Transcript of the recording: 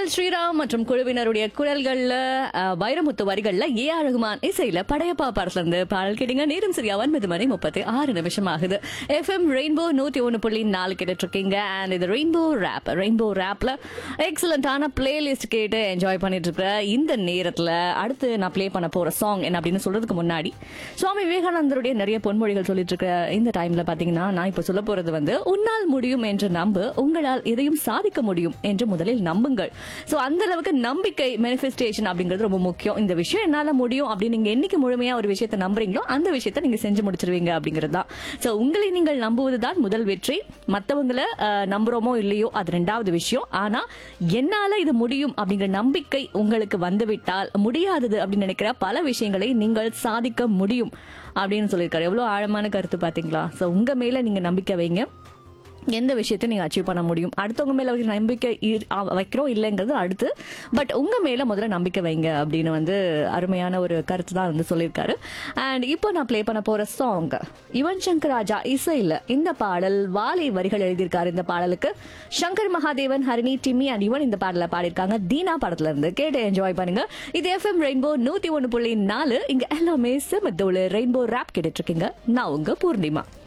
L Sriram மற்றும் குழுவினருடைய குரல்கள்ல அஹ், வைரமுத்து வரிகள்ல A R Rahman இசையில படையப்பா படத்துல இருந்து பாடல் கேட்டீங்க நேரம் சரியா ஒன்பது மணி முப்பத்தி ஆறு நிமிஷம் ஆகுது எஃப்எம் ரெயின்போ நூத்தி ஒன்னு புள்ளி நாலு கேட்டுட்டு இருக்கீங்க அண்ட் இது ரெயின்போ ரேப் ரெயின்போ ரேப்ல எக்ஸலண்டான பிளேலிஸ்ட் கேட்டு என்ஜாய் பண்ணிட்டு இருக்கிற இந்த நேரத்துல அடுத்து நான் ப்ளே பண்ண போற சாங் என்ன அப்படின்னு சொல்றதுக்கு முன்னாடி சுவாமி விவேகானந்தருடைய நிறைய பொன்மொழிகள் சொல்லிட்டு இருக்க இந்த டைம்ல பாத்தீங்கன்னா நான் இப்ப சொல்ல போறது வந்து உன்னால் முடியும் என்று நம்பு உங்களால் எதையும் சாதிக்க முடியும் என்று முதலில் நம்புங்கள் சோ அந்த அளவுக்கு நம்பிக்கை மேனிஃபெஸ்டேஷன் அப்படிங்கிறது ரொம்ப முக்கியம் இந்த விஷயம் என்னால முடியும் அப்படின்னு நீங்க என்னைக்கு முழுமையா ஒரு விஷயத்தை நம்புறீங்களோ அந்த விஷயத்தை நீங்க செஞ்சு முடிச்சிருவீங்க அப்படிங்கிறது தான் சோ உங்களை நீங்கள் நம்புவதுதான் முதல் வெற்றி மத்தவங்கள அஹ், நம்புறோமோ இல்லையோ அது ரெண்டாவது விஷயம் ஆனா என்னால இது முடியும் அப்படிங்கிற நம்பிக்கை உங்களுக்கு வந்துவிட்டால் முடியாதது அப்படின்னு நினைக்கிற பல விஷயங்களை நீங்கள் சாதிக்க முடியும் அப்படின்னு சொல்லியிருக்காரு எவ்வளவு ஆழமான கருத்து பாத்தீங்களா சோ உங்க மேல நீங்க நம்பிக்கை வைங்க எந்த விஷயத்தை நீங்க அச்சீவ் பண்ண முடியும் அடுத்தவங்க மேல வைக்கிற நம்பிக்கை இ- அ- வைக்கிறோம் இல்லைங்கிறது அடுத்து பட் உங்க மேல முதல்ல நம்பிக்கை வைங்க அப்படின்னு வந்து அருமையான ஒரு கருத்து தான் வந்து சொல்லியிருக்காரு அண்ட் இப்போ நான் ப்ளே பண்ண போற சாங் யுவன் சங்கர் ராஜா இசையில இந்த பாடல் வாலி வரிகள் எழுதியிருக்காரு இந்த பாடலுக்கு சங்கர் மகாதேவன் ஹரிணி டிம்மி அண்ட் யுவன் இந்த பாடல பாடியிருக்காங்க தீனா படத்துல இருந்து கேட்டு என்ஜாய் பண்ணுங்க இது எஃப்எம் ரெயின்போ நூத்தி ஒன்னு புள்ளி நாலு இங்க எல்லாமே செமத்தோடு ரெயின்போ ரேப் கேட்டுட்டு இருக்கீங்க நான் உங்க பூர்ணிமா